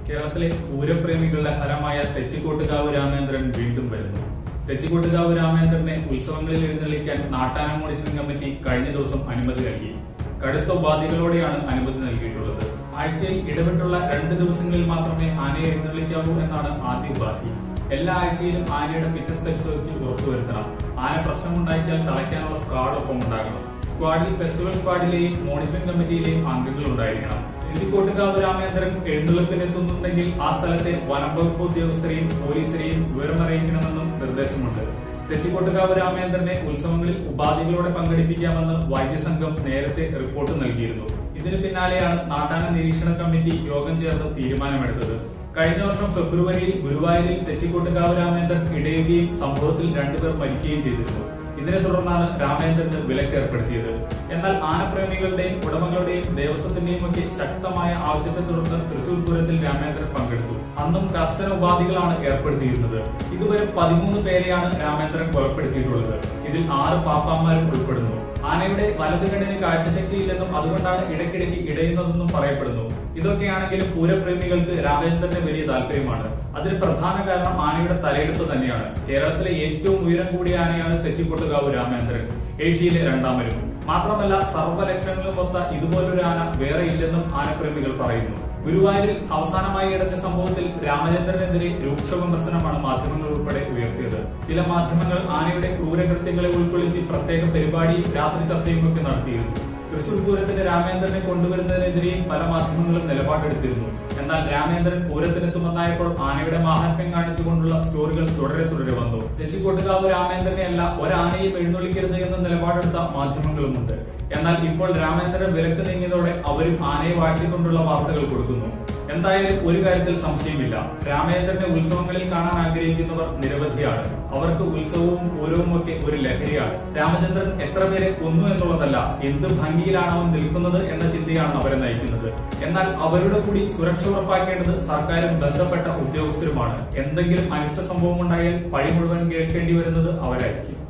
കേരളത്തിലെ പൂരപ്രേമികളുടെ ഹരമായ തെച്ചിക്കോട്ടുകാവ് രാമേന്ദ്രൻ വീണ്ടും വരുന്നു തെച്ചിക്കോട്ടുകാവ് രാമേന്ദ്രനെ ഉത്സവങ്ങളിൽ എഴുന്നള്ളിക്കാൻ നാട്ടാന മോണിറ്ററിംഗ് കമ്മിറ്റി കഴിഞ്ഞ ദിവസം അനുമതി നൽകി കടുത്ത ഉപാധികളോടെയാണ് അനുമതി നൽകിയിട്ടുള്ളത് ആഴ്ചയിൽ ഇടവിട്ടുള്ള രണ്ട് ദിവസങ്ങളിൽ മാത്രമേ ആനയെ എഴുന്നള്ളിക്കാവൂ എന്നാണ് ആദ്യ ഉപാധി എല്ലാ ആഴ്ചയിലും ആനയുടെ ഫിറ്റ്നസ് പരിശോധിച്ച് ഉറപ്പുവരുത്തണം ആന പ്രശ്നമുണ്ടാക്കിയാൽ തളയ്ക്കാനുള്ള സ്ക്വാഡ് ഒപ്പം ഉണ്ടാകണം സ്ക്വാഡിൽ ഫെസ്റ്റിവൽ സ്ക്വാഡിലെയും മോണിറ്ററിംഗ് കമ്മിറ്റിയിലെയും അംഗങ്ങൾ ഉണ്ടായിരിക്കണം എഴുതിക്കോട്ടുകാവ് രാമേന്ദ്രൻ എഴുന്നള്ളിപ്പിനെത്തുന്നുണ്ടെങ്കിൽ ആ സ്ഥലത്തെ വനം വകുപ്പ് ഉദ്യോഗസ്ഥരെയും പോലീസിനെയും വിവരമറിയിക്കണമെന്നും നിർദ്ദേശമുണ്ട് തെച്ചിക്കോട്ടുകാവ് രാമേന്ദ്രനെ ഉത്സവങ്ങളിൽ ഉപാധികളോടെ പങ്കെടുപ്പിക്കാമെന്ന് വൈദ്യസംഘം നേരത്തെ റിപ്പോർട്ട് നൽകിയിരുന്നു ഇതിന് പിന്നാലെയാണ് നാട്ടാന നിരീക്ഷണ കമ്മിറ്റി യോഗം ചേർന്ന് തീരുമാനമെടുത്തത് കഴിഞ്ഞ വർഷം ഫെബ്രുവരിയിൽ ഗുരുവായൂരിൽ തെച്ചിക്കോട്ടുകാവ് രാമേന്ദ്രൻ ഇടയുകയും സംഭവത്തിൽ രണ്ടുപേർ മരിക്കുകയും ചെയ്തിരുന്നു ഇതിനെ തുടർന്നാണ് രാമേന്ദ്രന് വിലക്ക് ഏർപ്പെടുത്തിയത് എന്നാൽ ആനപ്രേമികളുടെയും ഉടമകളുടെയും ദേവസ്വത്തിന്റെയും ഒക്കെ ശക്തമായ ആവശ്യത്തെ തുടർന്ന് തൃശൂർ പൂരത്തിൽ രാമേന്ദ്രൻ പങ്കെടുത്തു അന്നും കർശന ഉപാധികളാണ് ഏർപ്പെടുത്തിയിരുന്നത് ഇതുവരെ പതിമൂന്ന് പേരെയാണ് രാമേന്ദ്രൻ കൊലപ്പെടുത്തിയിട്ടുള്ളത് ഇതിൽ ആറ് പാപ്പാന്മാരും ഉൾപ്പെടുന്നു ആനയുടെ വലത് കണ്ണിന് കാഴ്ചശക്തിയില്ലെന്നും അതുകൊണ്ടാണ് ഇടയ്ക്കിടയ്ക്ക് ഇടയുന്നതെന്നും പറയപ്പെടുന്നു ഇതൊക്കെയാണെങ്കിലും പൂരപ്രേമികൾക്ക് രാമേന്ദ്രന് വലിയ താല്പര്യമാണ് അതിന് പ്രധാന കാരണം ആനയുടെ തലയെടുപ്പ് തന്നെയാണ് കേരളത്തിലെ ഏറ്റവും ഉയരം കൂടിയ ആനയാണ് തെച്ചിക്കൊട്ടുകാവ് രാമേന്ദ്രൻ ഏഷ്യയിലെ രണ്ടാമരും മാത്രമല്ല സർവ്വലക്ഷണങ്ങളും ഒത്ത ഇതുപോലൊരു ആന വേറെ ഇല്ലെന്നും ആനപ്രേമികൾ പറയുന്നു ഗുരുവായൂരിൽ അവസാനമായി ഇടഞ്ഞ സംഭവത്തിൽ രാമചന്ദ്രനെതിരെ രൂക്ഷ വിമർശനമാണ് മാധ്യമങ്ങൾ ഉൾപ്പെടെ ഉയർത്തിയത് ചില മാധ്യമങ്ങൾ ആനയുടെ ക്രൂരകൃത്യങ്ങളെ ഉൾക്കൊള്ളിച്ച് പ്രത്യേക പരിപാടിയും രാത്രി ചർച്ചയും ഒക്കെ നടത്തിയിരുന്നു തൃശൂർ പൂരത്തിന് രാമേന്ദ്രനെ കൊണ്ടുവരുന്നതിനെതിരെയും പല മാധ്യമങ്ങളും നിലപാടെടുത്തിരുന്നു എന്നാൽ രാമേന്ദ്രൻ പൂരത്തിനെത്തുമെന്നായപ്പോൾ ആനയുടെ മാഹാത്മ്യം കാണിച്ചുകൊണ്ടുള്ള സ്റ്റോറികൾ തുടരെ തുടരെ വന്നു തെച്ചിക്കോട്ടുകാവ് രാമേന്ദ്രനെ അല്ല ഒരാനയും എഴുന്നള്ളിക്കരുത് എന്ന നിലപാടെടുത്ത മാധ്യമങ്ങളുമുണ്ട് എന്നാൽ ഇപ്പോൾ രാമേന്ദ്രൻ വിലക്ക് നീങ്ങിയതോടെ അവരും ആനയെ വാഴ്ത്തിക്കൊണ്ടുള്ള വാർത്തകൾ കൊടുക്കുന്നു എന്തായാലും ഒരു കാര്യത്തിൽ സംശയമില്ല രാമേന്ദ്രനെ ഉത്സവങ്ങളിൽ കാണാൻ ആഗ്രഹിക്കുന്നവർ നിരവധിയാണ് അവർക്ക് ഉത്സവവും പൂരവും ഒക്കെ ഒരു ലഹരിയാണ് രാമചന്ദ്രൻ എത്ര പേരെ കൊന്നു എന്നുള്ളതല്ല എന്ത് ഭംഗിയിലാണ് അവൻ നിൽക്കുന്നത് എന്ന ചിന്തയാണ് അവരെ നയിക്കുന്നത് എന്നാൽ അവരുടെ കൂടി സുരക്ഷ ഉറപ്പാക്കേണ്ടത് സർക്കാരും ബന്ധപ്പെട്ട ഉദ്യോഗസ്ഥരുമാണ് എന്തെങ്കിലും അനിഷ്ട സംഭവം ഉണ്ടായാൽ പഴി മുഴുവൻ കേൾക്കേണ്ടി വരുന്നത് അവരായിരിക്കും